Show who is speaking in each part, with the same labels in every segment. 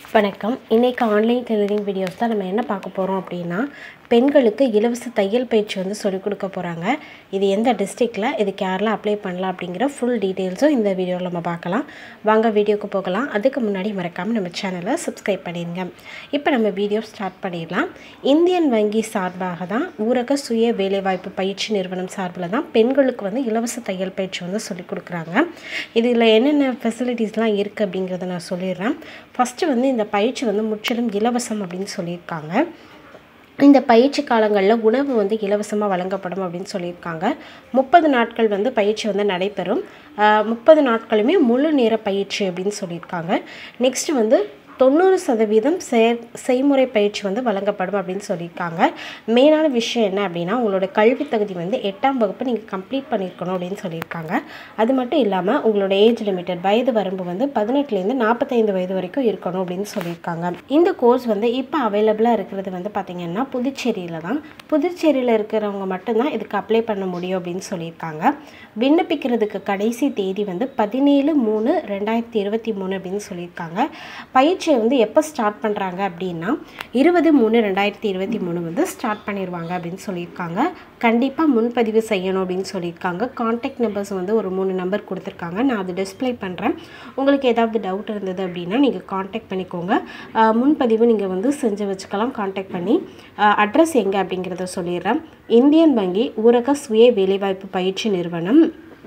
Speaker 1: வணக்கம் இன்றைக்கி online tailoring videos தான் நம்ம என்ன பார்க்க போகிறோம் அப்படின்னா பெண்களுக்கு இலவச தையல் பயிற்சி வந்து சொல்லிக் கொடுக்க போகிறாங்க இது எந்த டிஸ்ட்ரிக்டில் இது கேரளா அப்ளை பண்ணலாம் அப்படிங்கிற ஃபுல் டீட்டெயில்ஸும் இந்த வீடியோவில் நம்ம பார்க்கலாம் வாங்க வீடியோக்கு போகலாம் அதுக்கு முன்னாடி மறக்காமல் நம்ம சேனலை சப்ஸ்கிரைப் பண்ணிடுங்க இப்போ நம்ம வீடியோ ஸ்டார்ட் பண்ணிடலாம் இந்தியன் வங்கி சார்பாக தான் ஊரக சுய வேலைவாய்ப்பு பயிற்சி நிறுவனம் சார்பில் தான் பெண்களுக்கு வந்து இலவச தையல் பயிற்சி வந்து சொல்லிக் கொடுக்குறாங்க இதில் என்னென்ன ஃபெசிலிட்டிஸ்லாம் இருக்குது அப்படிங்கிறத நான் சொல்லிடுறேன் ஃபஸ்ட்டு வந்து இந்த பயிற்சி வந்து முற்றிலும் இலவசம் அப்படின்னு சொல்லியிருக்காங்க இந்த பயிற்சி காலங்களில் உணவு வந்து இலவசமாக வழங்கப்படும் அப்படின்னு சொல்லியிருக்காங்க முப்பது நாட்கள் வந்து பயிற்சி வந்து நடைபெறும் முப்பது நாட்களுமே முழு நேர பயிற்சி அப்படின்னு சொல்லியிருக்காங்க நெக்ஸ்ட் வந்து தொண்ணூறு சதவீதம் செய் செய்முறை பயிற்சி வந்து வழங்கப்படும் அப்படின்னு சொல்லியிருக்காங்க மெயினான விஷயம் என்ன அப்படின்னா உங்களோட கல்வி தகுதி வந்து எட்டாம் வகுப்பு நீங்கள் கம்ப்ளீட் பண்ணியிருக்கணும் அப்படின்னு சொல்லியிருக்காங்க அது மட்டும் இல்லாமல் உங்களோட ஏஜ் லிமிட்டட் வயது வரம்பு வந்து பதினெட்டுலேருந்து நாற்பத்தைந்து வயது வரைக்கும் இருக்கணும் அப்படின்னு சொல்லியிருக்காங்க இந்த கோர்ஸ் வந்து இப்போ அவைலபிளாக இருக்கிறது வந்து பார்த்திங்கன்னா புதுச்சேரியில் தான் புதுச்சேரியில் இருக்கிறவங்க மட்டும்தான் இதுக்கு அப்ளை பண்ண முடியும் அப்படின்னு சொல்லியிருக்காங்க விண்ணப்பிக்கிறதுக்கு கடைசி தேதி வந்து பதினேழு மூணு ரெண்டாயிரத்தி இருபத்தி மூணு அப்படின்னு சொல்லியிருக்காங்க பயிற்சி பரீட்சை வந்து எப்போ ஸ்டார்ட் பண்ணுறாங்க அப்படின்னா இருபது மூணு ரெண்டாயிரத்தி இருபத்தி மூணு வந்து ஸ்டார்ட் பண்ணிடுவாங்க அப்படின்னு சொல்லியிருக்காங்க கண்டிப்பாக முன்பதிவு செய்யணும் அப்படின்னு சொல்லியிருக்காங்க காண்டாக்ட் நம்பர்ஸ் வந்து ஒரு மூணு நம்பர் கொடுத்துருக்காங்க நான் அது டிஸ்பிளே பண்ணுறேன் உங்களுக்கு ஏதாவது டவுட் இருந்தது அப்படின்னா நீங்கள் காண்டாக்ட் பண்ணிக்கோங்க முன்பதிவு நீங்கள் வந்து செஞ்சு வச்சுக்கலாம் காண்டாக்ட் பண்ணி அட்ரஸ் எங்கே அப்படிங்கிறத சொல்லிடுறேன் இந்தியன் வங்கி ஊரக சுய வேலைவாய்ப்பு பயிற்சி நிறுவனம்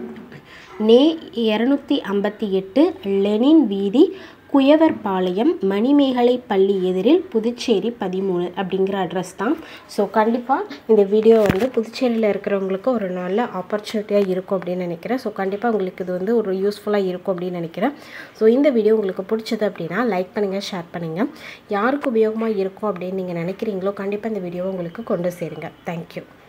Speaker 1: நே இரநூத்தி ஐம்பத்தி எட்டு லெனின் வீதி குயவர்பாளையம் மணிமேகலை பள்ளி எதிரில் புதுச்சேரி பதிமூணு அப்படிங்கிற அட்ரஸ் தான் ஸோ கண்டிப்பாக இந்த வீடியோ வந்து புதுச்சேரியில் இருக்கிறவங்களுக்கு ஒரு நல்ல ஆப்பர்ச்சுனிட்டியாக இருக்கும் அப்படின்னு நினைக்கிறேன் ஸோ கண்டிப்பாக உங்களுக்கு இது வந்து ஒரு யூஸ்ஃபுல்லாக இருக்கும் அப்படின்னு நினைக்கிறேன் ஸோ இந்த வீடியோ உங்களுக்கு பிடிச்சது அப்படின்னா லைக் பண்ணுங்கள் ஷேர் பண்ணுங்கள் யாருக்கு உபயோகமாக இருக்கும் அப்படின்னு நீங்கள் நினைக்கிறீங்களோ கண்டிப்பாக இந்த வீடியோவை உங்களுக்கு கொண்டு சேருங்க தேங்க்யூ